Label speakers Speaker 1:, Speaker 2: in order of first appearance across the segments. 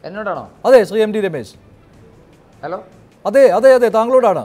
Speaker 1: എന്നോടാണോ
Speaker 2: അതെ Shri M D Ramesh
Speaker 1: hello
Speaker 2: അതെ അതെ അതെ താങ്കളോടാണ്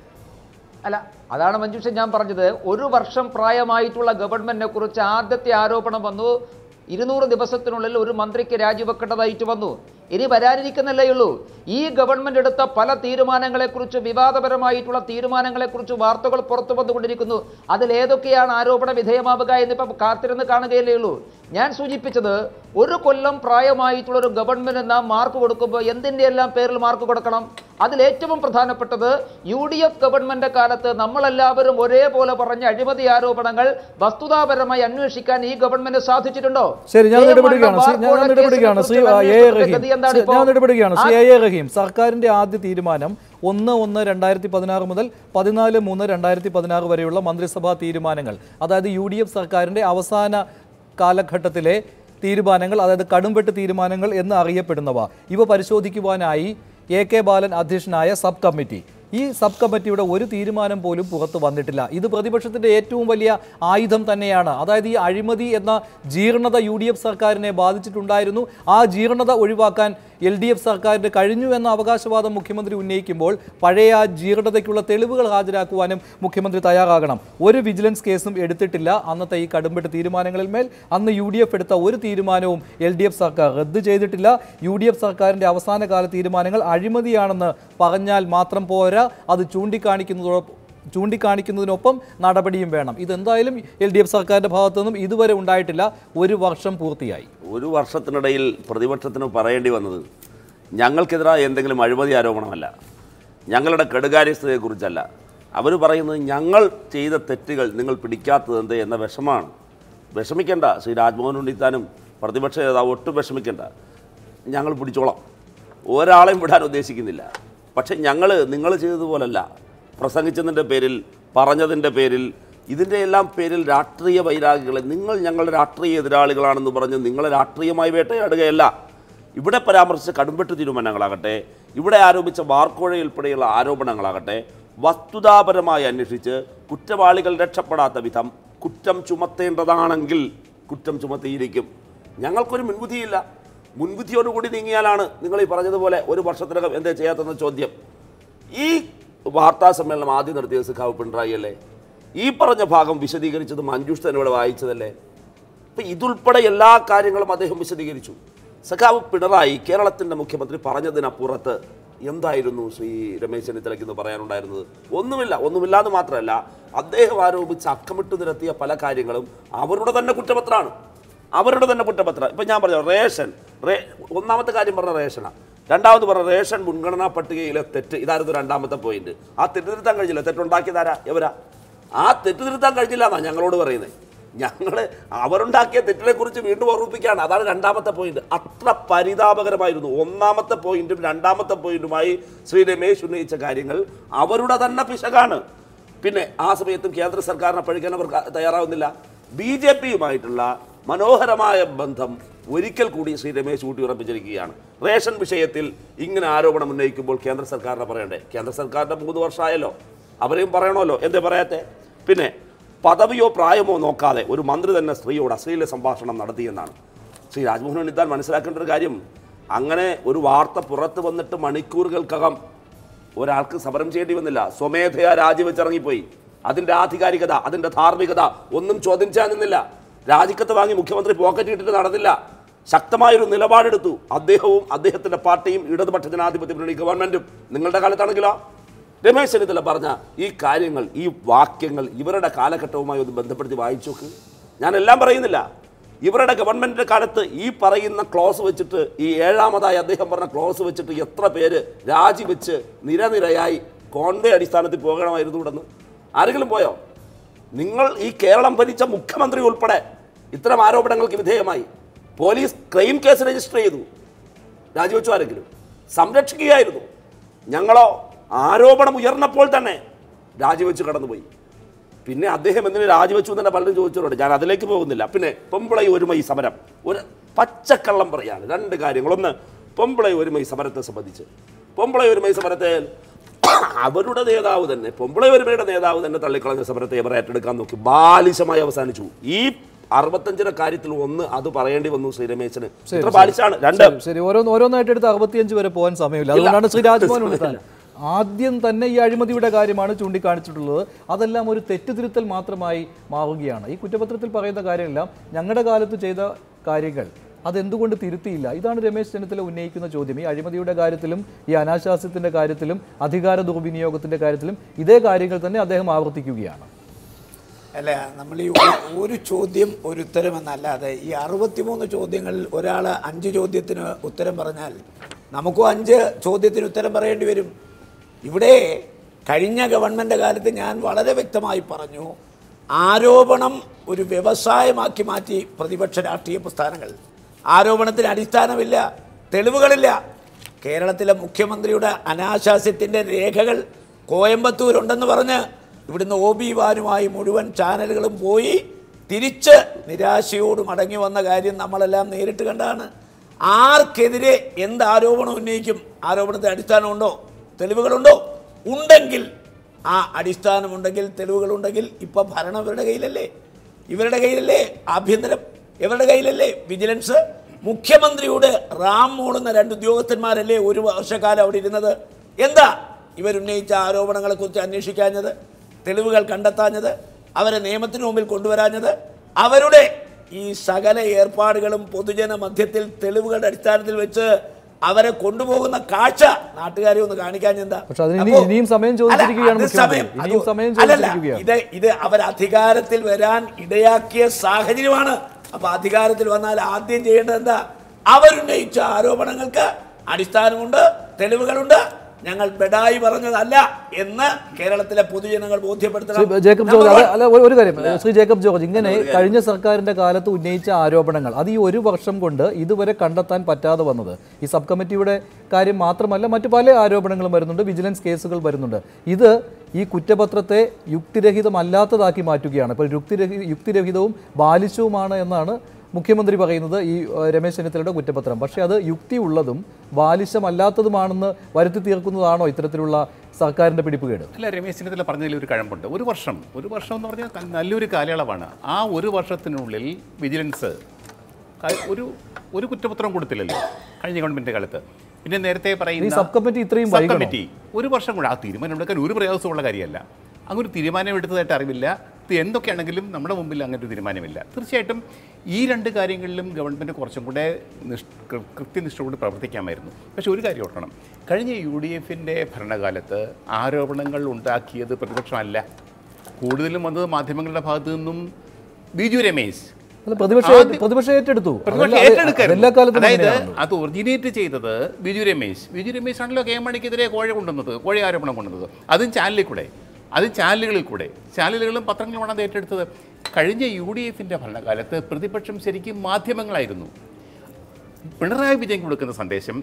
Speaker 1: അല്ല അതാണ് മഞ്ജുഷ ഞാൻ പറഞ്ഞത് ഒരു വർഷം പ്രായമായിട്ടുള്ള ഗവൺമെന്റിനെ കുറിച്ച് ആദ്യത്തെ ആരോപണം വന്നു ഇരുന്നൂറ് ദിവസത്തിനുള്ളിൽ ഒരു മന്ത്രിക്ക് രാജിവെക്കേണ്ടതായിട്ട് വന്നു ഇനി വരാനിരിക്കുന്നല്ലേ ഉള്ളൂ ഈ ഗവൺമെന്റ് എടുത്ത പല തീരുമാനങ്ങളെക്കുറിച്ച് വിവാദപരമായിട്ടുള്ള തീരുമാനങ്ങളെക്കുറിച്ച് വാർത്തകൾ പുറത്തു വന്നുകൊണ്ടിരിക്കുന്നു അതിൽ ഏതൊക്കെയാണ് ആരോപണ വിധേയമാവുക എന്നിപ്പം കാത്തിരുന്ന് കാണുകയല്ലേ ഉള്ളൂ ഞാൻ സൂചിപ്പിച്ചത് ഒരു കൊല്ലം പ്രായമായിട്ടുള്ള ഒരു ഗവൺമെന്റ് നാം മാർക്ക് കൊടുക്കുമ്പോൾ എന്തിൻ്റെ എല്ലാം പേരിൽ മാർക്ക് കൊടുക്കണം അതിൽ ഏറ്റവും പ്രധാനപ്പെട്ടത് യു ഡി എഫ് ഗവൺമെന്റ് കാലത്ത് നമ്മളെല്ലാവരും ഒരേപോലെ പറഞ്ഞ അഴിമതി ആരോപണങ്ങൾ വസ്തുതാപരമായി അന്വേഷിക്കാൻ ഈ ഗവൺമെന്റ് സാധിച്ചിട്ടുണ്ടോ
Speaker 2: ശരി ഞാൻ
Speaker 1: കെ.
Speaker 2: ഇടപെടുകയാണ് ശ്രീ-
Speaker 1: മാണി
Speaker 2: ഞാൻ ഇടപെടുകയാണ് ശ്രീ
Speaker 1: കേസിനെ
Speaker 2: എ എ
Speaker 1: കുറിച്ചുള്ള
Speaker 2: റഹീം
Speaker 1: ഗതി എന്താണ്
Speaker 2: ശ്രീ-
Speaker 1: ഇപ്പോൾ?
Speaker 2: ഞാൻ ഇടപെടുകയാണ് ശ്രീ
Speaker 1: ആ-
Speaker 2: എ എ റഹീം സർക്കാരിന്റെ ആദ്യ തീരുമാനം ഒന്ന് ഒന്ന് രണ്ടായിരത്തി പതിനാറ് മുതൽ പതിനാല് മൂന്ന് രണ്ടായിരത്തി പതിനാറ് വരെയുള്ള മന്ത്രിസഭാ തീരുമാനങ്ങൾ അതായത് യു ഡി എഫ് സർക്കാരിന്റെ അവസാന കാലഘട്ടത്തിലെ തീരുമാനങ്ങൾ അതായത് കടുംവെട്ട് തീരുമാനങ്ങൾ എന്ന് അറിയപ്പെടുന്നവ ഇവ പരിശോധിക്കുവാനായി എ കെ ബാലൻ അധ്യക്ഷനായ സബ് കമ്മിറ്റി ഈ സബ് കമ്മിറ്റിയുടെ ഒരു തീരുമാനം പോലും പുറത്തു വന്നിട്ടില്ല ഇത് പ്രതിപക്ഷത്തിന്റെ ഏറ്റവും വലിയ ആയുധം തന്നെയാണ് അതായത് ഈ അഴിമതി എന്ന ജീർണത യു ഡി എഫ് സർക്കാരിനെ ബാധിച്ചിട്ടുണ്ടായിരുന്നു ആ ജീർണത ഒഴിവാക്കാൻ എൽ ഡി എഫ് സർക്കാരിന് കഴിഞ്ഞു എന്ന അവകാശവാദം മുഖ്യമന്ത്രി ഉന്നയിക്കുമ്പോൾ പഴയ ആ ജീർണതയ്ക്കുള്ള തെളിവുകൾ ഹാജരാക്കുവാനും മുഖ്യമന്ത്രി തയ്യാറാകണം ഒരു വിജിലൻസ് കേസും എടുത്തിട്ടില്ല അന്നത്തെ ഈ കടുംപെട്ട് തീരുമാനങ്ങളിൽ മേൽ അന്ന് യു ഡി എഫ് എടുത്ത ഒരു തീരുമാനവും എൽ ഡി എഫ് സർക്കാർ റദ്ദ് ചെയ്തിട്ടില്ല യു ഡി എഫ് സർക്കാരിന്റെ അവസാനകാല തീരുമാനങ്ങൾ അഴിമതിയാണെന്ന് പറഞ്ഞാൽ മാത്രം പോരാ അത് ചൂണ്ടിക്കാണിക്കുന്നതോടൊപ്പം ചൂണ്ടിക്കാണിക്കുന്നതിനൊപ്പം നടപടിയും വേണം ഇതെന്തായാലും എൽ ഡി എഫ് സർക്കാരിന്റെ ഭാഗത്തു നിന്നും ഇതുവരെ ഉണ്ടായിട്ടില്ല ഒരു വർഷം പൂർത്തിയായി
Speaker 3: ഒരു വർഷത്തിനിടയിൽ പ്രതിപക്ഷത്തിന് പറയേണ്ടി വന്നത് ഞങ്ങൾക്കെതിരായ എന്തെങ്കിലും അഴിമതി ആരോപണമല്ല ഞങ്ങളുടെ കെടുകാര്യസ്ഥതയെക്കുറിച്ചല്ല അവർ പറയുന്നത് ഞങ്ങൾ ചെയ്ത തെറ്റുകൾ നിങ്ങൾ പിടിക്കാത്തത് എന്ത് എന്ന വിഷമാണ് വിഷമിക്കേണ്ട ശ്രീ രാജ്മോഹൻ ഉണ്ണിത്താനും പ്രതിപക്ഷ നേതാവ് ഒട്ടും വിഷമിക്കേണ്ട ഞങ്ങൾ പിടിച്ചോളാം ഒരാളെയും വിടാൻ ഉദ്ദേശിക്കുന്നില്ല പക്ഷെ ഞങ്ങൾ നിങ്ങൾ ചെയ്തതുപോലല്ല പ്രസംഗിച്ചതിൻ്റെ പേരിൽ പറഞ്ഞതിൻ്റെ പേരിൽ ഇതിൻ്റെ എല്ലാം പേരിൽ രാഷ്ട്രീയ വൈരാഗികളെ നിങ്ങൾ ഞങ്ങളുടെ രാഷ്ട്രീയ എതിരാളികളാണെന്ന് പറഞ്ഞ് നിങ്ങളെ രാഷ്ട്രീയമായി വേട്ടയാടുകയല്ല ഇവിടെ പരാമർശിച്ച കടുംവെട്ട് തീരുമാനങ്ങളാകട്ടെ ഇവിടെ ആരോപിച്ച ബാർക്കോഴ ഉൾപ്പെടെയുള്ള ആരോപണങ്ങളാകട്ടെ വസ്തുതാപരമായി അന്വേഷിച്ച് കുറ്റവാളികൾ രക്ഷപ്പെടാത്ത വിധം കുറ്റം ചുമത്തേണ്ടതാണെങ്കിൽ കുറ്റം ചുമത്തിയിരിക്കും ഞങ്ങൾക്കൊരു മുൻവിധിയില്ല മുൻവിധിയോടുകൂടി നീങ്ങിയാലാണ് നിങ്ങൾ ഈ പറഞ്ഞതുപോലെ ഒരു വർഷത്തിനകം എന്താ ചെയ്യാത്തെന്ന ചോദ്യം ഈ വാർത്താ സമ്മേളനം ആദ്യം നടത്തിയ സഖാവ് പിണറായി അല്ലേ ഈ പറഞ്ഞ ഭാഗം വിശദീകരിച്ചത് മഞ്ജുഷ് തന്നെ ഇവിടെ വായിച്ചതല്ലേ അപ്പം ഇതുൾപ്പെടെ എല്ലാ കാര്യങ്ങളും അദ്ദേഹം വിശദീകരിച്ചു സഖാവ് പിണറായി കേരളത്തിൻ്റെ മുഖ്യമന്ത്രി പറഞ്ഞതിനപ്പുറത്ത് എന്തായിരുന്നു ശ്രീ രമേശ് ചെന്നിത്തലയ്ക്ക് ഇന്ന് പറയാനുണ്ടായിരുന്നത് ഒന്നുമില്ല ഒന്നുമില്ലാന്ന് മാത്രമല്ല അദ്ദേഹം ആരോപിച്ച് അക്കമിട്ട് നിരത്തിയ പല കാര്യങ്ങളും അവരുടെ തന്നെ കുറ്റപത്രമാണ് അവരുടെ തന്നെ കുറ്റപത്രം ഇപ്പം ഞാൻ പറഞ്ഞു റേഷൻ റേ ഒന്നാമത്തെ കാര്യം പറഞ്ഞ റേഷനാണ് രണ്ടാമത് പറഞ്ഞ റേഷൻ മുൻഗണനാ പട്ടികയിലെ തെറ്റ് ഇതായിരുന്നു രണ്ടാമത്തെ പോയിന്റ് ആ തെറ്റ് തിരുത്താൻ കഴിഞ്ഞില്ല തെറ്റുണ്ടാക്കിയതാരാ എവരാ ആ തെറ്റ് തിരുത്താൻ കഴിഞ്ഞില്ല എന്നാണ് ഞങ്ങളോട് പറയുന്നത് ഞങ്ങൾ അവരുണ്ടാക്കിയ തെറ്റിനെ കുറിച്ച് വീണ്ടും ഓർമ്മിപ്പിക്കുകയാണ് അതാണ് രണ്ടാമത്തെ പോയിന്റ് അത്ര പരിതാപകരമായിരുന്നു ഒന്നാമത്തെ പോയിന്റും രണ്ടാമത്തെ പോയിന്റുമായി ശ്രീ രമേശ് ഉന്നയിച്ച കാര്യങ്ങൾ അവരുടെ തന്നെ പിശകാണ് പിന്നെ ആ സമയത്തും കേന്ദ്ര സർക്കാരിനെ പഴിക്കാൻ അവർ ക- തയ്യാറാവുന്നില്ല ബി ജെ പിയുമായിട്ടുള്ള മനോഹരമായ ബന്ധം ഒരിക്കൽ കൂടി ശ്രീ രമേശ് ഊട്ടി ഉറപ്പിച്ചിരിക്കുകയാണ് റേഷൻ വിഷയത്തിൽ ഇങ്ങനെ ആരോപണം ഉന്നയിക്കുമ്പോൾ കേന്ദ്ര സർക്കാരിനെ പറയണ്ടേ കേന്ദ്ര സർക്കാരിൻ്റെ മൂന്ന് വർഷമായല്ലോ അവരെയും പറയണമല്ലോ എന്തേ പറയാത്തെ പിന്നെ പദവിയോ പ്രായമോ നോക്കാതെ ഒരു മന്ത്രി തന്നെ സ്ത്രീയോട് അശ്ലീല സംഭാഷണം നടത്തിയെന്നാണ് ശ്രീ രാജ്മോഹൻ ഉണ്ണിത്താൻ മനസ്സിലാക്കേണ്ട ഒരു കാര്യം അങ്ങനെ ഒരു വാർത്ത പുറത്ത് വന്നിട്ട് മണിക്കൂറുകൾക്കകം ഒരാൾക്ക് സമരം ചെയ്യേണ്ടി വന്നില്ല സ്വമേധയാ രാജിവെച്ചിറങ്ങിപ്പോയി അതിന്റെ ആധികാരികത അതിന്റെ ധാർമ്മികത ഒന്നും ചോദ്യം ചെയ്യാൻ നിന്നില്ല രാജിക്കത്ത് വാങ്ങി മുഖ്യമന്ത്രി പോക്കറ്റ് ഇട്ടിട്ട് നടന്നില്ല ശക്തമായൊരു നിലപാടെടുത്തു അദ്ദേഹവും അദ്ദേഹത്തിന്റെ പാർട്ടിയും ഇടതുപക്ഷ ജനാധിപത്യ മുന്നണി ഗവൺമെന്റും നിങ്ങളുടെ കാലത്താണെങ്കിലോ രമേശ് ചെന്നിത്തല പറഞ്ഞ ഈ കാര്യങ്ങൾ ഈ വാക്യങ്ങൾ ഇവരുടെ കാലഘട്ടവുമായി ഒന്ന് ബന്ധപ്പെടുത്തി വായിച്ചു നോക്ക് ഞാൻ എല്ലാം പറയുന്നില്ല ഇവരുടെ ഗവൺമെന്റിന്റെ കാലത്ത് ഈ പറയുന്ന ക്ലോസ് വെച്ചിട്ട് ഈ ഏഴാമതായി അദ്ദേഹം പറഞ്ഞ ക്ലോസ് വെച്ചിട്ട് എത്ര പേര് രാജിവെച്ച് നിരനിരയായി കോൺവേ അടിസ്ഥാനത്തിൽ പോകണമായിരുന്നു ഇവിടുന്ന് ആരെങ്കിലും പോയോ നിങ്ങൾ ഈ കേരളം ഭരിച്ച മുഖ്യമന്ത്രി ഉൾപ്പെടെ ഇത്തരം ആരോപണങ്ങൾക്ക് വിധേയമായി പോലീസ് ക്രൈം കേസ് രജിസ്റ്റർ ചെയ്തു രാജിവെച്ചു ആരെങ്കിലും സംരക്ഷിക്കുകയായിരുന്നു ഞങ്ങളോ ആരോപണം ഉയർന്നപ്പോൾ തന്നെ രാജിവെച്ച് കടന്നുപോയി പിന്നെ അദ്ദേഹം എന്തിനു രാജിവെച്ചു എന്ന് തന്നെ പലരും ചോദിച്ചവരോട് ഞാൻ അതിലേക്ക് പോകുന്നില്ല പിന്നെ പൊമ്പിളൈ ഒരുമൈ സമരം ഒരു പച്ചക്കള്ളം പറയാണ് രണ്ട് കാര്യങ്ങൾ ഒന്ന് പൊമ്പിളൈ ഒരുമൈ സമരത്തെ സംബന്ധിച്ച് പൊമ്പിളൈ ഒരുമൈ സമരത്തെ അവരുടെ നേതാവ് തന്നെ പൊമ്പിളൈ ഒരുമയുടെ നേതാവ് തന്നെ തള്ളിക്കളഞ്ഞ സമരത്തെ ഇവർ ഏറ്റെടുക്കാൻ നോക്കി ബാലിശമായി അവസാനിച്ചു ഈ അറുപത്തഞ്ചിന്റെ കാര്യത്തിൽ ഒന്ന് അത് പറയേണ്ടി വന്നു ശ്രീ രമേശന് ഇത്ര പാലിച്ചാണ് രണ്ട്
Speaker 2: ശരി, ശരി ഓരോന്ന് ഓരോന്നായിട്ട് എടുത്ത് അറുപത്തിയഞ്ച് വരെ പോകാൻ സമയമില്ല അതുകൊണ്ടാണ് ശ്രീ രാജ്ഭവൻ വിളിച്ചത് ആദ്യം തന്നെ ഈ അഴിമതിയുടെ കാര്യമാണ് ചൂണ്ടിക്കാണിച്ചിട്ടുള്ളത് അതെല്ലാം ഒരു തെറ്റുതിരുത്തൽ മാത്രമായി മാറുകയാണ് ഈ കുറ്റപത്രത്തിൽ പറയുന്ന കാര്യമെല്ലാം ഞങ്ങളുടെ കാലത്ത് ചെയ്ത കാര്യങ്ങൾ അതെന്തുകൊണ്ട് തിരുത്തിയില്ല ഇതാണ് രമേശ് ചെന്നിത്തല ഉന്നയിക്കുന്ന ചോദ്യം ഈ അഴിമതിയുടെ കാര്യത്തിലും ഈ അനാശാസ്യത്തിന്റെ കാര്യത്തിലും അധികാര ദുർവിനിയോഗത്തിന്റെ കാര്യത്തിലും ഇതേ കാര്യങ്ങൾ തന്നെ അദ്ദേഹം ആവർത്തിക്കുകയാണ്
Speaker 4: അല്ല നമ്മൾ ഈ ഒരു- ഒരു ചോദ്യം ഒരു ഉത്തരം എന്നല്ലാതെ ഈ അറുപത്തിമൂന്ന് ചോദ്യങ്ങളിൽ ഒരാൾ അഞ്ച് ചോദ്യത്തിന് ഉത്തരം പറഞ്ഞാൽ നമുക്കും അഞ്ച് ചോദ്യത്തിന് ഉത്തരം പറയേണ്ടി വരും ഇവിടെ കഴിഞ്ഞ ഗവൺമെൻറ് കാലത്ത് ഞാൻ വളരെ വ്യക്തമായി പറഞ്ഞു ആരോപണം ഒരു വ്യവസായമാക്കി മാറ്റി പ്രതിപക്ഷ രാഷ്ട്രീയ പ്രസ്ഥാനങ്ങൾ ആരോപണത്തിന് അടിസ്ഥാനമില്ല തെളിവുകളില്ല കേരളത്തിലെ മുഖ്യമന്ത്രിയുടെ അനാശാസ്യത്തിൻ്റെ രേഖകൾ കോയമ്പത്തൂരുണ്ടെന്ന് പറഞ്ഞ് ഇവിടുന്ന് ഒ ബി വാനുമായി മുഴുവൻ ചാനലുകളും പോയി തിരിച്ച് നിരാശയോട് മടങ്ങി വന്ന കാര്യം നമ്മളെല്ലാം നേരിട്ട് കണ്ടാണ് ആർക്കെതിരെ എന്ത് ആരോപണം ഉന്നയിക്കും ആരോപണത്തിന് അടിസ്ഥാനമുണ്ടോ തെളിവുകളുണ്ടോ ഉണ്ടെങ്കിൽ ആ അടിസ്ഥാനമുണ്ടെങ്കിൽ തെളിവുകളുണ്ടെങ്കിൽ ഇപ്പം ഭരണം ഇവരുടെ കയ്യിലല്ലേ ഇവരുടെ കയ്യിലല്ലേ ആഭ്യന്തരം ഇവരുടെ കയ്യിലല്ലേ വിജിലൻസ് മുഖ്യമന്ത്രിയുടെ റാം മൂളുന്ന രണ്ട് ഉദ്യോഗസ്ഥന്മാരല്ലേ ഒരു വർഷക്കാലം അവിടെ ഇരുന്നത് എന്താ ഇവരുന്നയിച്ച ആരോപണങ്ങളെക്കുറിച്ച് അന്വേഷിക്കാഞ്ഞത് തെളിവുകൾ കണ്ടെത്താഞ്ഞത് അവരെ നിയമത്തിന് മുമ്പിൽ കൊണ്ടുവരാഞ്ഞത് അവരുടെ ഈ സകല ഏർപ്പാടുകളും പൊതുജന മധ്യത്തിൽ തെളിവുകളുടെ അടിസ്ഥാനത്തിൽ വെച്ച് അവരെ കൊണ്ടുപോകുന്ന കാഴ്ച നാട്ടുകാരെ ഒന്ന് കാണിക്കാഞ്ഞെന്താ
Speaker 2: പക്ഷെ അതിന് ഇനി-
Speaker 4: അപ്പോ-
Speaker 2: ഇനിയും സമയം ചോദിച്ചിരിക്കുകയാണ്
Speaker 4: അല്ല, അത്
Speaker 2: മുഖ്യമന്ത്രി.
Speaker 4: സമയം-
Speaker 2: ഇനിയും
Speaker 4: അത്
Speaker 2: സമയം
Speaker 4: അല്ലല്ല,
Speaker 2: ചോദിച്ചിരിക്കുകയാണ്.
Speaker 4: ഇത് ഇത് അവർ അധികാരത്തിൽ വരാൻ ഇടയാക്കിയ സാഹചര്യമാണ് അപ്പൊ അധികാരത്തിൽ വന്നാൽ ആദ്യം ചെയ്യേണ്ടത് എന്താ അവരുന്നയിച്ച ആരോപണങ്ങൾക്ക് അടിസ്ഥാനമുണ്ട് തെളിവുകളുണ്ട് ഞങ്ങൾ ബെഡായി പറഞ്ഞതല്ല എന്ന് കേരളത്തിലെ പൊതുജനങ്ങൾ ബോധ്യപ്പെടുത്തണം
Speaker 2: ശ്രീ ജേക്കബ് ജോർജ്
Speaker 4: Number
Speaker 2: അത്
Speaker 4: one.
Speaker 2: അല്ല ഒരു- ഒരു കാര്യം ശ്രീ ജേക്കബ് ജോർജ് ഇങ്ങനെ കഴിഞ്ഞ സർക്കാരിന്റെ കാലത്ത് ഉന്നയിച്ച ആരോപണങ്ങൾ അത് ഈ ഒരു വർഷം കൊണ്ട് ഇതുവരെ കണ്ടെത്താൻ പറ്റാതെ വന്നത് ഈ സബ് കമ്മിറ്റിയുടെ കാര്യം മാത്രമല്ല മറ്റു പല ആരോപണങ്ങളും വരുന്നുണ്ട് വിജിലൻസ് കേസുകൾ വരുന്നുണ്ട് ഇത് ഈ കുറ്റപത്രത്തെ യുക്തിരഹിതമല്ലാത്തതാക്കി മാറ്റുകയാണ് ഇപ്പോൾ യുക്തിരഹി യുക്തിരഹിതവും ബാലിശവുമാണ് എന്നാണ് മുഖ്യമന്ത്രി പറയുന്നത് ഈ ഏഹ്, രമേശ് ചെന്നിത്തലയുടെ കുറ്റപത്രം പക്ഷേ അത് യുക്തിയുള്ളതും ബാലിശമല്ലാത്തതുമാണെന്ന് വരുത്തി തീർക്കുന്നതാണോ ഇത്തരത്തിലുള്ള സർക്കാരിന്റെ പിടിപ്പുകേട്
Speaker 5: അല്ല രമേശ് ചെന്നിത്തല പറഞ്ഞതിൽ ഒരു കഴമ്പുണ്ട് ഒരു വർഷം ഒരു വർഷം എന്ന് പറഞ്ഞാൽ ക- നല്ലൊരു കാലയളവാണ് ആ ഒരു വർഷത്തിനുള്ളിൽ വിജിലൻസ് ക- ഒരു ഒരു കുറ്റപത്രം കൊടുത്തില്ലല്ലോ കഴിഞ്ഞ ഗവൺമെന്റ് കാലത്ത് പിന്നെ നേരത്തെ
Speaker 2: ഈ
Speaker 5: പറയുന്ന
Speaker 2: സബ് കമ്മിറ്റി ഇത്രയും
Speaker 5: സബ്
Speaker 2: വൈകണോ?
Speaker 5: കമ്മിറ്റി ഒരു വർഷം കൂടെ ആ തീരുമാനം എടുക്കാൻ ഒരു പ്രയാസമുള്ള കാര്യമല്ല അങ്ങനെ ഒരു തീരുമാനം എടുത്തതായിട്ട് അറിവില്ല ഇത് എന്തൊക്കെയാണെങ്കിലും നമ്മുടെ മുമ്പിൽ അങ്ങനെ ഒരു തീരുമാനമില്ല തീർച്ചയായിട്ടും ഈ രണ്ട് കാര്യങ്ങളിലും ഗവൺമെൻറ് കുറച്ചും കൂടെ നിഷ് കൃ- കൃത്യനിഷ്ഠയോട് പ്രവർത്തിക്കാമായിരുന്നു പക്ഷേ ഒരു കാര്യം ഓർക്കണം കഴിഞ്ഞ യു ഡി എഫിൻ്റെ ഭരണകാലത്ത് ആരോപണങ്ങൾ ഉണ്ടാക്കിയത് പ്രതിപക്ഷമല്ല കൂടുതലും വന്നത് മാധ്യമങ്ങളുടെ ഭാഗത്തു നിന്നും ബിജു രമേശ്
Speaker 2: അല്ല പ്രതിപക്ഷ
Speaker 5: ആദ്യം-
Speaker 2: പ്രതിപക്ഷം ഏറ്റെടുത്തു
Speaker 5: പ്രതിപക്ഷം
Speaker 2: അതല്ല- അത്
Speaker 5: ഏറ്റെടുക്കരുത്.
Speaker 2: എല്ലാ കാലത്തും
Speaker 5: അതായത്
Speaker 2: അങ്ങനെയാണല്ലോ.
Speaker 5: അത് ഒറിജിനേറ്റ് ചെയ്തത് ബിജു രമേശ് ബിജു രമേശ് ആണല്ലോ കെ എം മണിക്കെതിരെ കോഴ കൊണ്ടുവന്നത് കോഴ ആരോപണം കൊണ്ടുവന്നത് അതും ചാനലിൽ കൂടെ അത് ചാനലുകളിൽ കൂടെ ചാനലുകളും പത്രങ്ങളുമാണ് അത് ഏറ്റെടുത്തത് കഴിഞ്ഞ യു ഡി എഫിൻ്റെ ഭരണകാലത്ത് പ്രതിപക്ഷം ശരിക്കും മാധ്യമങ്ങളായിരുന്നു പിണറായി വിജയൻ കൊടുക്കുന്ന സന്ദേശം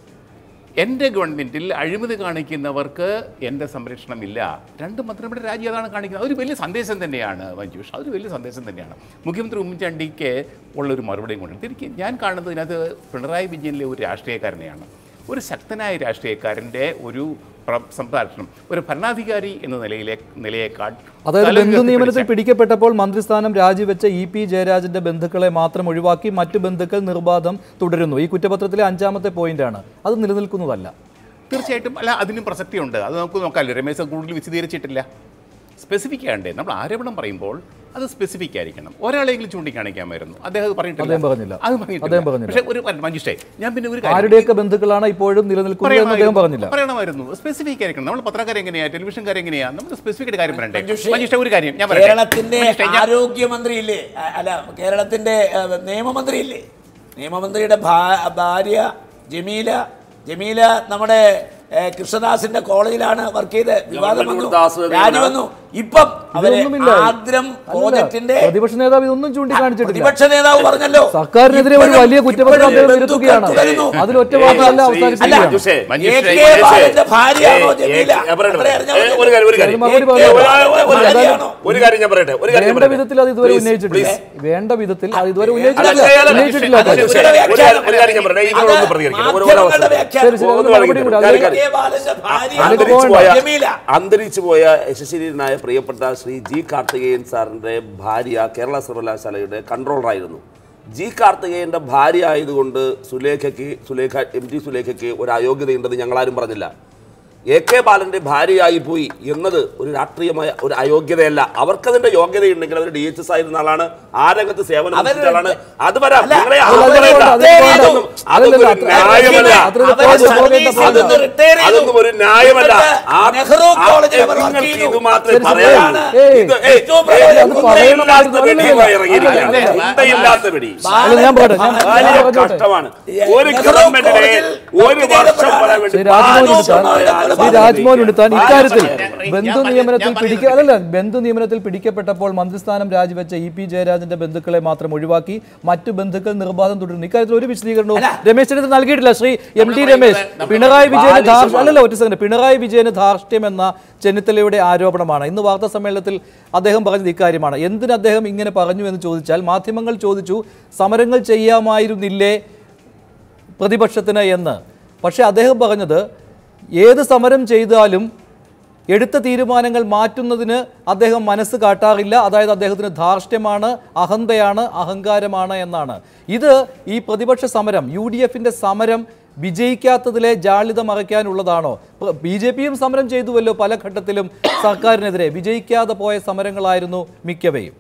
Speaker 5: എൻ്റെ ഗവൺമെൻറ്റിൽ അഴിമതി കാണിക്കുന്നവർക്ക് എൻ്റെ സംരക്ഷണമില്ല രണ്ട് മന്ത്രിമാരുടെ രാജ്യം അതാണ് കാണിക്കുന്നത് അതൊരു വലിയ സന്ദേശം തന്നെയാണ് മഞ്ജുഷ് അതൊരു വലിയ സന്ദേശം തന്നെയാണ് മുഖ്യമന്ത്രി ഉമ്മൻചാണ്ടിക്ക് ഉള്ളൊരു മറുപടിയും കൊണ്ട് എനിക്ക് ഞാൻ കാണുന്നത് ഇതിനകത്ത് പിണറായി വിജയനിലെ ഒരു രാഷ്ട്രീയക്കാരനെയാണ് ഒരു ശക്തനായ രാഷ്ട്രീയക്കാരൻ്റെ ഒരു പ്ര- സംഭാഷണം ഒരു ഭരണാധികാരി എന്ന നിലയിലെ നിലയേക്കാൾ
Speaker 2: അതായത്
Speaker 5: തല
Speaker 2: ബന്ധു
Speaker 5: ഉയർത്തി
Speaker 2: നിയമനത്തിൽ
Speaker 5: പിടിച്ച-
Speaker 2: പിടിക്കപ്പെട്ടപ്പോൾ മന്ത്രിസ്ഥാനം രാജിവെച്ച ഇ പി ജയരാജന്റെ ബന്ധുക്കളെ മാത്രം ഒഴിവാക്കി മറ്റു ബന്ധുക്കൾ നിർബാധം തുടരുന്നു ഈ കുറ്റപത്രത്തിലെ അഞ്ചാമത്തെ പോയിന്റാണ് അത് നിലനിൽക്കുന്നതല്ല
Speaker 5: തീർച്ചയായിട്ടും അല്ല അതിനും പ്രസക്തിയുണ്ട് അത് നമുക്ക് നോക്കാമല്ലോ രമേശ് കൂടുതൽ വിശദീകരിച്ചിട്ടില്ല സ്പെസിഫിക് ആണ്ടേ നമ്മൾ ആരോപണം പറയുമ്പോൾ അത് സ്പെസിഫിക് ആയിരിക്കണം ഒരാളെങ്കിലും ചൂണ്ടിക്കാണിക്കാമായിരുന്നു അദ്ദേഹം അത് പറഞ്ഞിട്ടില്ല
Speaker 2: അദ്ദേഹം പറഞ്ഞില്ല.
Speaker 5: അത് പറഞ്ഞിട്ടില്ല.
Speaker 2: അദ്ദേഹം പറഞ്ഞില്ല.
Speaker 5: പക്ഷേ ഒരു മഞ്ജുഷേ ഞാൻ പിന്നെ ഒരു കാര്യം
Speaker 2: ആരുടെയൊക്കെ ബന്ധുക്കളാണ് ഇപ്പോഴും നിലനിൽക്കുന്നത് എന്ന് അദ്ദേഹം പറഞ്ഞില്ല
Speaker 5: പറയണമായിരുന്നു സ്പെസിഫിക് ആയിരിക്കണം നമ്മൾ പത്രക്കാരെ എങ്ങനെയാ ടെലിവിഷൻകാരെ എങ്ങനെയാ നമ്മൾ സ്പെസിഫിക് കാര്യം പറയണ്ടേ
Speaker 4: മഞ്ജുഷേ,
Speaker 5: മഞ്ജുഷേ ഒരു കാര്യം ഞാൻ പറയട്ടെ.
Speaker 4: കേരളത്തിന്റെ
Speaker 5: മഞ്ജുഷേ, ഞാൻ-
Speaker 4: ആരോഗ്യമന്ത്രി ഇല്ലേ അ- അല്ല കേരളത്തിന്റെ അഹ്, നിയമമന്ത്രി ഇല്ലേ നിയമമന്ത്രിയുടെ ഭാ- ഭാര്യ ജമീല ജമീല നമ്മുടെ ഏഹ്, കൃഷ്ണദാസിന്റെ കോളേജിലാണ് വർക്ക് ചെയ്ത് വിവാദം വന്നു
Speaker 3: ദാസ്
Speaker 4: രാജി വന്നു ഇപ്പം അവര്
Speaker 2: ഇതൊന്നുമില്ല.
Speaker 4: ആദ്രം
Speaker 2: അല്ല,
Speaker 4: പ്രോജക്ടിന്റെ
Speaker 2: പ്രതിപക്ഷ നേതാവ് ഇതൊന്നും ചൂണ്ടിക്കാണിച്ചിട്ടില്ല
Speaker 4: പ്രതിപക്ഷ നേതാവ് പറഞ്ഞല്ലോ
Speaker 2: സർക്കാരിനെതിരെ ഒരു വലിയ കുറ്റപത്രം
Speaker 4: ഇപ്പോഴും
Speaker 2: അദ്ദേഹം
Speaker 4: ബന്ധുക്കൾ
Speaker 2: നിരത്തുകയാണ്
Speaker 4: തുടരുന്നു.
Speaker 2: അതിൽ ഒറ്റ വാക്കല്ല
Speaker 3: ശ്രീ-
Speaker 2: അവസാനിപ്പിക്കുകയാണ്
Speaker 3: മഞ്ജുഷേ,
Speaker 4: എ
Speaker 5: മഞ്ജുഷേ,
Speaker 4: കെ
Speaker 5: മഞ്ജുഷേ.
Speaker 4: ബാലന്റെ ഭാര്യയാണോ
Speaker 3: ഏ, ഏ,
Speaker 4: ജമീല
Speaker 3: ഞാൻ പറയട്ടെ,
Speaker 4: അത്രേ അറിഞ്ഞാൽ
Speaker 3: ഏ,
Speaker 4: മതി.
Speaker 3: ഒരു കാര്യം ഒരു കാര്യം
Speaker 2: അതിന് മറുപടി
Speaker 4: എ കെ
Speaker 2: പറഞ്ഞു.
Speaker 4: ബാലന്റെ
Speaker 3: ഒരു കാര്യം-
Speaker 4: ഭാര്യയാണോ?
Speaker 3: ഒരു കാര്യം ഞാൻ പറയട്ടെ ഒരു കാര്യം
Speaker 2: വേണ്ട
Speaker 3: പറയട്ടെ.
Speaker 2: വിധത്തിൽ അത് ഇതുവരെ
Speaker 3: Please,
Speaker 2: ഉന്നയിച്ചിട്ടില്ല
Speaker 3: please.
Speaker 2: വേണ്ട വിധത്തിൽ അത് ഇതുവരെ
Speaker 3: അല്ല,
Speaker 2: ഉന്നയിച്ചിട്ടില്ല
Speaker 3: അല്ല, അല്ല,
Speaker 2: ഉന്നയിച്ചിട്ടില്ല
Speaker 5: അല്ല,
Speaker 2: കാര്യം.
Speaker 3: ഒരു കാര്യം- ഒരു കാര്യം- ഒരു കാര്യം ഞാൻ പറയട്ടെ ഇതിനോട് ഒന്ന് പ്രതികരിക്കണം ഒരു- ഒരു
Speaker 4: മാധ്യമങ്ങളുടെ
Speaker 3: അവസരം.
Speaker 4: വ്യാഖ്യാനം.
Speaker 2: ശരി, ശരി,
Speaker 3: ഒന്ന്
Speaker 2: അതിന് മറുപടി
Speaker 3: കാര്യം.
Speaker 2: കൂടെ.
Speaker 3: ഞാൻ
Speaker 2: അതിന്
Speaker 3: കാര്യം.
Speaker 4: കെ ബാലന്റെ ഭാര്യയാണോ
Speaker 3: അന്തരിച്ചു പോയ
Speaker 4: ജമീല?
Speaker 3: അന്തരിച്ചു പോയ യശസ്വരീനായ പ്രിയപ്പെട്ട ശ്രീ ജി കാർത്തികേയൻ സാറിൻ്റെ ഭാര്യ കേരള സർവകലാശാലയുടെ കൺട്രോളറായിരുന്നു ജി കാർത്തികേയൻ്റെ ഭാര്യ ആയതുകൊണ്ട് സുലേഖയ്ക്ക് സുലേഖ എം ടി സുലേഖയ്ക്ക് ഒരു അയോഗ്യതയുണ്ടെന്ന് ഞങ്ങളാരും പറഞ്ഞില്ല എ കെ ബാലന്റെ ഭാര്യയായി പോയി എന്നത് ഒരു രാഷ്ട്രീയമായ ഒരു അയോഗ്യതയല്ല അവർക്കതിന്റെ യോഗ്യതയുണ്ടെങ്കിൽ അവർ ഡി എച്ച് എസ് ആയിരുന്ന ആളാണ് ആ രംഗത്ത് സേവനം
Speaker 4: അവര്
Speaker 3: അനുഷ്ഠിച്ച ആളാണ് അത് വരാം
Speaker 4: അല്ല,
Speaker 3: നിങ്ങളെ
Speaker 2: അല്ല,
Speaker 3: അത്
Speaker 2: അല്ല,
Speaker 3: പറയണ്ട.
Speaker 2: അത് പോകണ്ട.
Speaker 3: അതൊന്നും- അതൊന്നും ഒരു
Speaker 2: അല്ലല്ല,
Speaker 3: ന്യായമല്ല
Speaker 2: അത്ര
Speaker 4: അവര്
Speaker 2: പോകണ്ട,
Speaker 4: സർവീസിൽ
Speaker 2: പോകണ്ട.
Speaker 4: നിന്ന് retire ചെയ്തു.
Speaker 3: അതൊന്നും ഒരു ന്യായമല്ല
Speaker 4: എന്നിട്ട്
Speaker 3: ആ-
Speaker 4: നെഹ്റു
Speaker 3: ആ-
Speaker 4: കോളേജിൽ അവർ
Speaker 3: നിങ്ങൾക്ക്
Speaker 4: വർക്ക് ചെയ്തു.
Speaker 3: ഇത് മാത്രമേ
Speaker 2: ശരി, ശരി.
Speaker 3: പറയാനുള്ളൂ
Speaker 2: ഏയ്.
Speaker 3: ഇത് ഏയ്,
Speaker 4: ഏറ്റവും
Speaker 3: ഏയ്,
Speaker 4: പ്രധാനം
Speaker 2: അത്
Speaker 3: ഉണ്ടയില്ലാത്ത
Speaker 2: പറയണം.
Speaker 3: വെടിയുമായി
Speaker 2: അല്ലല്ല,
Speaker 3: ഇറങ്ങിയിരിക്കുകയാണ്.
Speaker 5: അല്ലല്ല,
Speaker 3: ഉണ്ടയില്ലാത്ത വെടി
Speaker 2: അല്ല, ഞാൻ പറയട്ടെ, ഞാൻ- ഞാൻ
Speaker 3: വലിയ
Speaker 2: പറഞ്ഞോട്ടെ.
Speaker 3: കഷ്ടമാണ്
Speaker 4: ഈ
Speaker 3: ഒരു
Speaker 4: നെഹ്റു
Speaker 3: ഗവൺമെന്റിനെ
Speaker 4: കോളേജിൽ
Speaker 3: ഒരു
Speaker 4: വർക്ക്
Speaker 3: വർഷം
Speaker 4: ചെയ്തപ്പോഴാണ്
Speaker 3: പറയാൻ വേണ്ടി
Speaker 2: ശ്രീ രാജ്മോഹൻ
Speaker 3: ബാലോചന
Speaker 2: ഉണ്ണിത്താൻ
Speaker 3: ആയാലും
Speaker 2: ശ്രീ രാജ്മോഹൻ ഉണ്ണിത്താൻ ഇക്കാര്യത്തിൽ
Speaker 5: ഞാൻ
Speaker 2: ബന്ധു
Speaker 5: പറഞ്ഞത്
Speaker 2: നിയമനത്തിൽ
Speaker 5: ഞാൻ
Speaker 2: പിടിക്ക
Speaker 5: പറഞ്ഞത്
Speaker 2: അതല്ല ബന്ധു നിയമനത്തിൽ പിടിക്കപ്പെട്ടപ്പോൾ മന്ത്രിസ്ഥാനം രാജിവെച്ച ഇ പി ജയരാജന്റെ ബന്ധുക്കളെ മാത്രം ഒഴിവാക്കി മറ്റു ബന്ധുക്കൾ നിർബാധം തുടരുന്നു ഇക്കാര്യത്തിൽ ഒരു വിശദീകരണവും രമേശ് ചെന്നിത്തല നൽകിയിട്ടില്ല ശ്രീ എം ടി രമേശ്
Speaker 5: നമ്മൾ
Speaker 2: പിണറായി വിജയന് ധാർഷ്ട്യം
Speaker 3: ബാലിശമാണ്.
Speaker 2: അല്ലല്ല ഒറ്റ സെക്കൻഡ് പിണറായി വിജയന് ധാർഷ്ട്യം എന്ന ചെന്നിത്തലയുടെ ആരോപണമാണ് ഇന്ന് വാർത്താ സമ്മേളനത്തിൽ അദ്ദേഹം പറഞ്ഞത് ഇക്കാര്യമാണ് എന്തിന് അദ്ദേഹം ഇങ്ങനെ പറഞ്ഞു എന്ന് ചോദിച്ചാൽ മാധ്യമങ്ങൾ ചോദിച്ചു സമരങ്ങൾ ചെയ്യാമായിരുന്നില്ലേ പ്രതിപക്ഷത്തിന് എന്ന് പക്ഷേ അദ്ദേഹം പറഞ്ഞത് ഏത് സമരം ചെയ്താലും എടുത്ത തീരുമാനങ്ങൾ മാറ്റുന്നതിന് അദ്ദേഹം മനസ്സ് കാട്ടാറില്ല അതായത് അദ്ദേഹത്തിന് ധാർഷ്ട്യമാണ് അഹന്തയാണ് അഹങ്കാരമാണ് എന്നാണ് ഇത് ഈ പ്രതിപക്ഷ സമരം യു ഡി എഫിൻ്റെ സമരം വിജയിക്കാത്തതിലെ ജാള്യത മറയ്ക്കാനുള്ളതാണോ ബി ജെ പിയും സമരം ചെയ്തുവല്ലോ പല ഘട്ടത്തിലും സർക്കാരിനെതിരെ വിജയിക്കാതെ പോയ സമരങ്ങളായിരുന്നു മിക്കവയും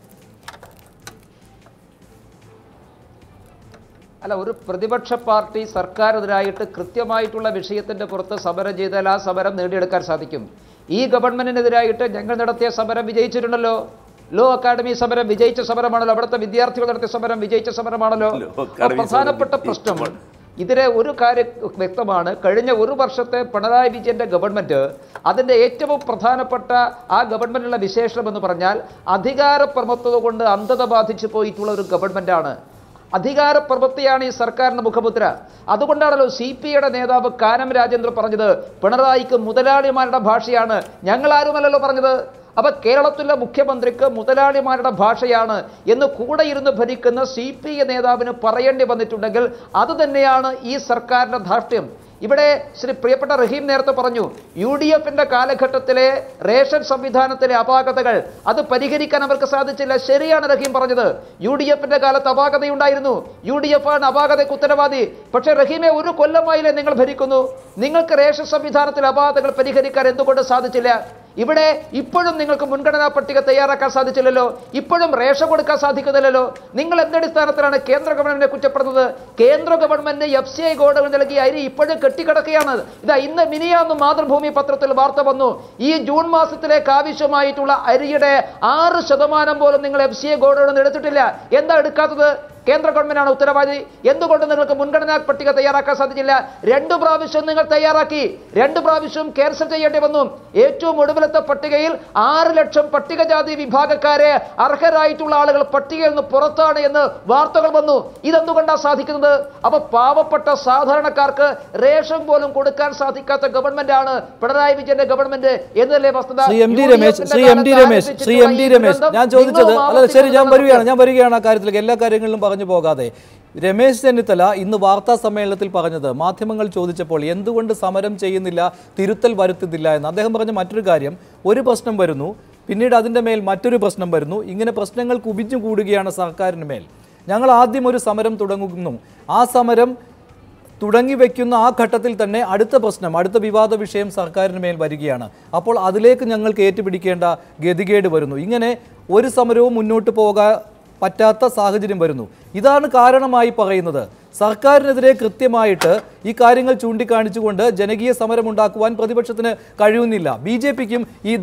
Speaker 1: അല്ല ഒരു പ്രതിപക്ഷ പാർട്ടി സർക്കാരെതിരായിട്ട് കൃത്യമായിട്ടുള്ള വിഷയത്തിന്റെ പുറത്ത് സമരം ചെയ്താൽ ആ സമരം നേടിയെടുക്കാൻ സാധിക്കും ഈ ഗവൺമെന്റിനെതിരായിട്ട് ഞങ്ങൾ നടത്തിയ സമരം വിജയിച്ചിട്ടുണ്ടല്ലോ ലോ അക്കാഡമി സമരം വിജയിച്ച സമരമാണല്ലോ അവിടുത്തെ വിദ്യാർത്ഥികൾ നടത്തിയ സമരം വിജയിച്ച സമരമാണല്ലോ
Speaker 3: ലോ
Speaker 1: അപ്പോൾ
Speaker 3: അക്കാഡമി
Speaker 1: പ്രധാനപ്പെട്ട
Speaker 3: സമരം
Speaker 1: പ്രശ്നം
Speaker 3: വിജയിച്ചപ്പോൾ.
Speaker 1: ഇതിലെ ഒരു കാര്യം വ്യക്തമാണ് കഴിഞ്ഞ ഒരു വർഷത്തെ പിണറായി വിജയന്റെ ഗവൺമെന്റ് അതിന്റെ ഏറ്റവും പ്രധാനപ്പെട്ട ആ ഗവൺമെന്റിനുള്ള വിശേഷണം എന്ന് പറഞ്ഞാൽ അധികാര പ്രമത്വത കൊണ്ട് അന്ധത ബാധിച്ചു പോയിട്ടുള്ള ഒരു ഗവൺമെന്റാണ് അധികാര പ്രവൃത്തിയാണ് ഈ സർക്കാരിന്റെ മുഖമുദ്ര അതുകൊണ്ടാണല്ലോ സി പി ഐയുടെ നേതാവ് കാനം രാജേന്ദ്ര പറഞ്ഞത് പിണറായിക്ക് മുതലാളിമാരുടെ ഭാഷയാണ് ഞങ്ങൾ ആരുമല്ലല്ലോ പറഞ്ഞത് അപ്പൊ കേരളത്തിലെ മുഖ്യമന്ത്രിക്ക് മുതലാളിമാരുടെ ഭാഷയാണ് എന്ന് കൂടെ ഇരുന്ന് ഭരിക്കുന്ന സി പി ഐ നേതാവിന് പറയേണ്ടി വന്നിട്ടുണ്ടെങ്കിൽ അത് തന്നെയാണ് ഈ സർക്കാരിന്റെ ധാർഷ്ട്യം ഇവിടെ ശ്രീ പ്രിയപ്പെട്ട റഹീം നേരത്തെ പറഞ്ഞു യു ഡി എഫിന്റെ കാലഘട്ടത്തിലെ റേഷൻ സംവിധാനത്തിലെ അപാകതകൾ അത് പരിഹരിക്കാൻ അവർക്ക് സാധിച്ചില്ല ശരിയാണ് റഹീം പറഞ്ഞത് യു ഡി എഫിന്റെ കാലത്ത് അപാകതയുണ്ടായിരുന്നു യു ഡി എഫ് ആണ് അപാകതയ്ക്ക് ഉത്തരവാദി പക്ഷേ റഹീമെ ഒരു കൊല്ലമായില്ലേ നിങ്ങൾ ഭരിക്കുന്നു നിങ്ങൾക്ക് റേഷൻ സംവിധാനത്തിലെ അപാകതകൾ പരിഹരിക്കാൻ എന്തുകൊണ്ട് സാധിച്ചില്ല ഇവിടെ ഇപ്പോഴും നിങ്ങൾക്ക് മുൻഗണനാ പട്ടിക തയ്യാറാക്കാൻ സാധിച്ചില്ലല്ലോ ഇപ്പോഴും റേഷൻ കൊടുക്കാൻ സാധിക്കുന്നില്ലല്ലോ നിങ്ങൾ എന്തടിസ്ഥാനത്തിലാണ് കേന്ദ്ര ഗവൺമെന്റിനെ കുറ്റപ്പെടുന്നത് കേന്ദ്ര ഗവൺമെന്റ് എഫ് സി ഐ കോഡുകൾ നൽകിയ അരി ഇപ്പോഴും കെട്ടിക്കിടക്കുകയാണ് ഇതാ ഇന്ന് മിനിയാന്ന് മാതൃഭൂമി പത്രത്തിൽ വാർത്ത വന്നു ഈ ജൂൺ മാസത്തിലേക്ക് ആവശ്യമായിട്ടുള്ള അരിയുടെ ആറ് ശതമാനം പോലും നിങ്ങൾ എഫ് സി ഐ കോഡുകൾ എടുത്തിട്ടില്ല എന്താ എടുക്കാത്തത് കേന്ദ്ര ഗവൺമെന്റാണ് ഉത്തരവാദി എന്തുകൊണ്ട് നിങ്ങൾക്ക് മുൻഗണനാ പട്ടിക തയ്യാറാക്കാൻ സാധിച്ചില്ല രണ്ട് പ്രാവശ്യം നിങ്ങൾ തയ്യാറാക്കി രണ്ട് പ്രാവശ്യം ക്യാൻസൽ ചെയ്യേണ്ടി വന്നു ഏറ്റവും ഒടുവിലത്തെ പട്ടികയിൽ ആറ് ലക്ഷം പട്ടികജാതി വിഭാഗക്കാരെ അർഹരായിട്ടുള്ള ആളുകൾ പട്ടികയിൽ നിന്ന് പുറത്താണ് എന്ന് വാർത്തകൾ വന്നു ഇതെന്തുകൊണ്ടാണ് സാധിക്കുന്നത് അപ്പൊ പാവപ്പെട്ട സാധാരണക്കാർക്ക് റേഷൻ പോലും കൊടുക്കാൻ സാധിക്കാത്ത ഗവൺമെന്റ് ആണ് പിണറായി വിജയന്റെ ഗവൺമെന്റ് എന്നല്ലേ വസ്തുത
Speaker 2: Shri M D
Speaker 1: U D
Speaker 2: Ramesh
Speaker 1: എഫിന്റെ
Speaker 2: ശ്രീ എം ഡി
Speaker 1: കാലത്ത്
Speaker 2: രമേശ് ശ്രീ എം ഡി
Speaker 1: ആരംഭിച്ചിട്ടുള്ള ഈ
Speaker 2: രമേശ്
Speaker 1: ദുരന്തം
Speaker 2: ഞാൻ ചോദിച്ചത്
Speaker 1: നിങ്ങളും
Speaker 2: അല്ല ശരി ഞാൻ
Speaker 1: ആവർത്തിക്കുന്നത്
Speaker 2: വരികയാണ് ഞാൻ വരികയാണ് ആ കാര്യത്തിലേക്ക് എല്ലാ കാര്യങ്ങളിലും പറഞ്ഞു പോകാതെ രമേശ് ചെന്നിത്തല ഇന്ന് വാർത്താ സമ്മേളനത്തിൽ പറഞ്ഞത് മാധ്യമങ്ങൾ ചോദിച്ചപ്പോൾ എന്തുകൊണ്ട് സമരം ചെയ്യുന്നില്ല തിരുത്തൽ വരുത്തുന്നില്ല എന്ന് അദ്ദേഹം പറഞ്ഞ മറ്റൊരു കാര്യം ഒരു പ്രശ്നം വരുന്നു പിന്നീട് അതിൻ്റെ മേൽ മറ്റൊരു പ്രശ്നം വരുന്നു ഇങ്ങനെ പ്രശ്നങ്ങൾ കുവിഞ്ഞു കൂടുകയാണ് സർക്കാരിന് മേൽ ഞങ്ങൾ ആദ്യം ഒരു സമരം തുടങ്ങുന്നു ആ സമരം തുടങ്ങി വെക്കുന്ന ആ ഘട്ടത്തിൽ തന്നെ അടുത്ത പ്രശ്നം അടുത്ത വിവാദ വിഷയം സർക്കാരിന് മേൽ വരികയാണ് അപ്പോൾ അതിലേക്ക് ഞങ്ങൾക്ക് ഏറ്റുപിടിക്കേണ്ട ഗതികേട് വരുന്നു ഇങ്ങനെ ഒരു സമരവും മുന്നോട്ട് പോകാൻ പറ്റാത്ത സാഹചര്യം വരുന്നു ഇതാണ് കാരണമായി പറയുന്നത് സർക്കാരിനെതിരെ കൃത്യമായിട്ട് ഈ കാര്യങ്ങൾ ചൂണ്ടിക്കാണിച്ചുകൊണ്ട് ജനകീയ സമരം ഉണ്ടാക്കുവാൻ പ്രതിപക്ഷത്തിന് കഴിയുന്നില്ല ബി ജെ പിക്കും ഈ